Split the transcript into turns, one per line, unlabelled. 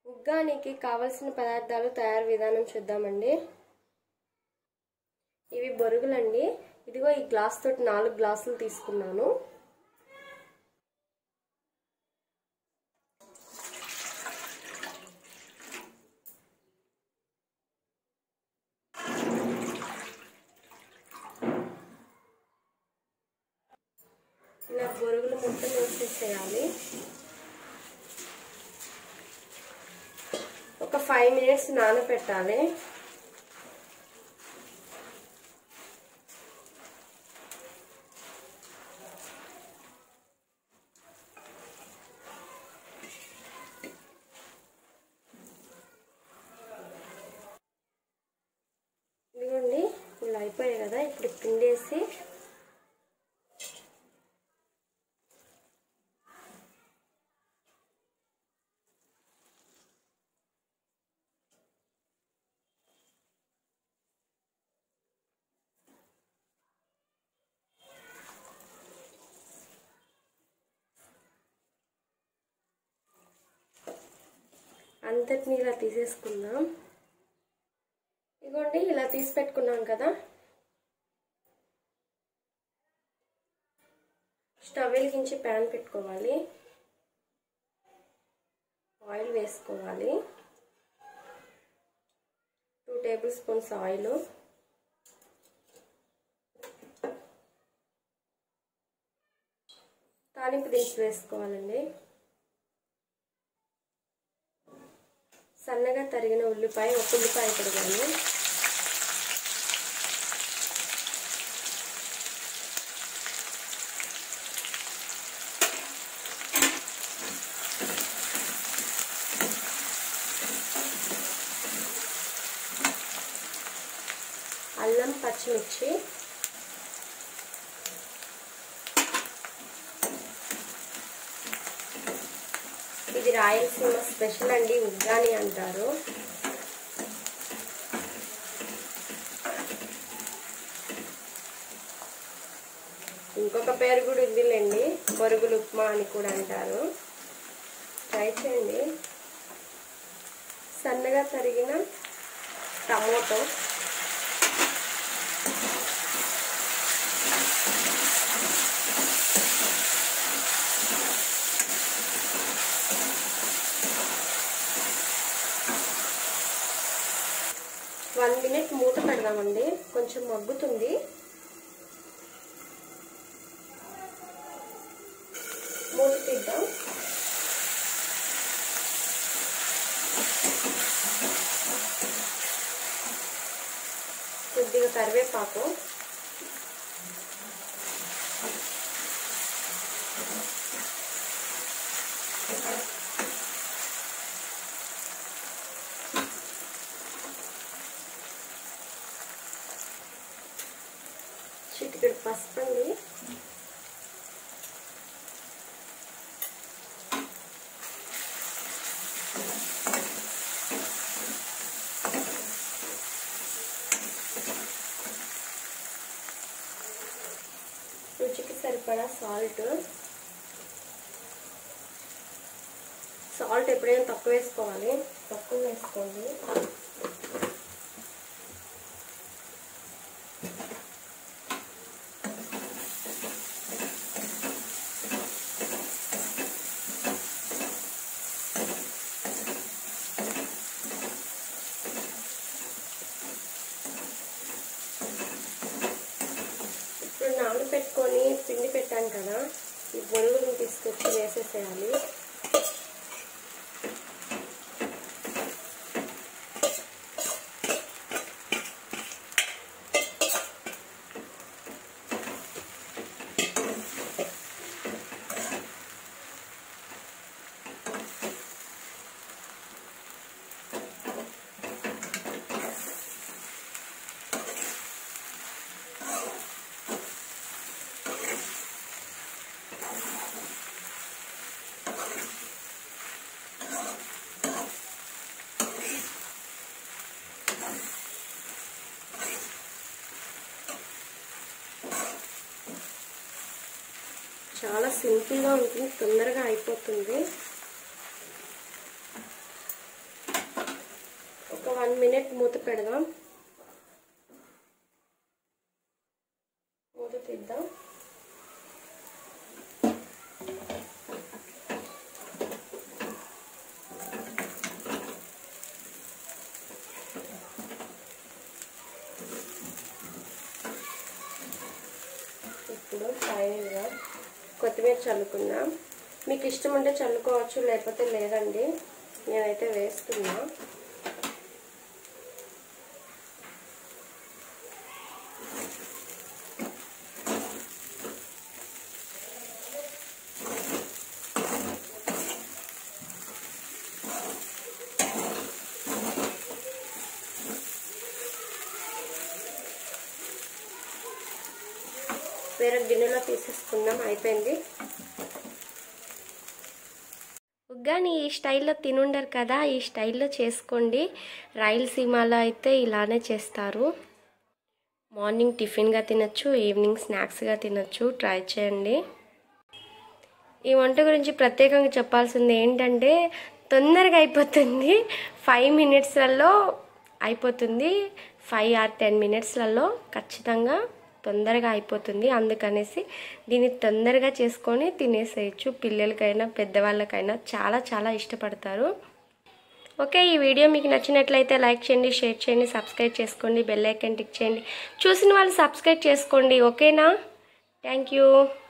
ఉగ్గానికి కావలసిన పదార్థాలు తయారు విధానం చూద్దామండి ఇవి బొరుగులండి ఇదిగో ఈ గ్లాస్ తోటి నాలుగు గ్లాసులు తీసుకున్నాను ఇలా బొరుగులు ముక్కలు వేసేసేయాలి ఒక ఫైవ్ మినిట్స్ నానబెట్టాలి ఇదిగోండి ఇలా అయిపోయాయి కదా ఇప్పుడు పిండేసి అంతటిని ఇలా తీసేసుకుందాం ఇదిగోండి ఇలా తీసి పెట్టుకున్నాం కదా స్టవ్ వెలిగించి ప్యాన్ పెట్టుకోవాలి ఆయిల్ వేసుకోవాలి టూ టేబుల్ స్పూన్స్ ఆయిల్ తాలింపు దినుసులు వేసుకోవాలండి సన్నగా తరిగిన ఉల్లిపాయ ఒక ఉల్లిపాయ తరిగాను అల్లం పచ్చిమిర్చి ఇది రాయలసీమ స్పెషల్ అండి ఉగ్గాని అంటారు ఇంకొక పేరు కూడా ఉందిలేండి బొరుగులు ఉప్మా అని కూడా అంటారు ట్రై చేయండి సన్నగా తరిగిన టమోటో వన్ మినిట్ మూత పెడదామండి కొంచెం మగ్గుతుంది మూత తీద్దాం కొద్దిగా కరివేపాకు చిటికెడు పసుపు అండి రుచికి సరిపడా సాల్ట్ సాల్ట్ ఎప్పుడైనా తక్కువ వేసుకోవాలి తక్కువ వేసుకోండి ఇప్పుడు నాలు పెట్టుకొని పిండి పెట్టాను కదా ఈ బొరుగులను తీసుకొచ్చి వేసేసేయాలి చాలా సింపుల్గా ఉంటుంది తొందరగా అయిపోతుంది వన్ మినిట్ మూత పెడదాం మూత తీద్దాం ఇప్పుడు ఫైనల్గా కొత్తిమీర చల్లుకుందాం మీకు ఇష్టం ఉంటే చల్లుకోవచ్చు లేకపోతే లేదండి నేనైతే వేస్తున్నా వేరే గిన్నెలో తీసేసుకుందాం అయిపోయింది ఉగ్గాని ఈ స్టైల్లో తినుండరు కదా ఈ స్టైల్లో చేసుకోండి రాయలసీమలో అయితే ఇలానే చేస్తారు మార్నింగ్ టిఫిన్గా తినచ్చు ఈవినింగ్ స్నాక్స్గా తినచ్చు ట్రై చేయండి ఈ వంట గురించి ప్రత్యేకంగా చెప్పాల్సింది ఏంటంటే తొందరగా అయిపోతుంది ఫైవ్ మినిట్స్లలో అయిపోతుంది ఫైవ్ ఆర్ టెన్ మినిట్స్లలో ఖచ్చితంగా తొందరగా అయిపోతుంది అందుకనేసి దీన్ని తొందరగా చేసుకొని తినేసేయచ్చు పిల్లలకైనా పెద్దవాళ్ళకైనా చాలా చాలా ఇష్టపడతారు ఓకే ఈ వీడియో మీకు నచ్చినట్లయితే లైక్ చేయండి షేర్ చేయండి సబ్స్క్రైబ్ చేసుకోండి బెల్ ఐకాన్ టిక్ చేయండి చూసిన వాళ్ళు సబ్స్క్రైబ్ చేసుకోండి ఓకేనా థ్యాంక్ యూ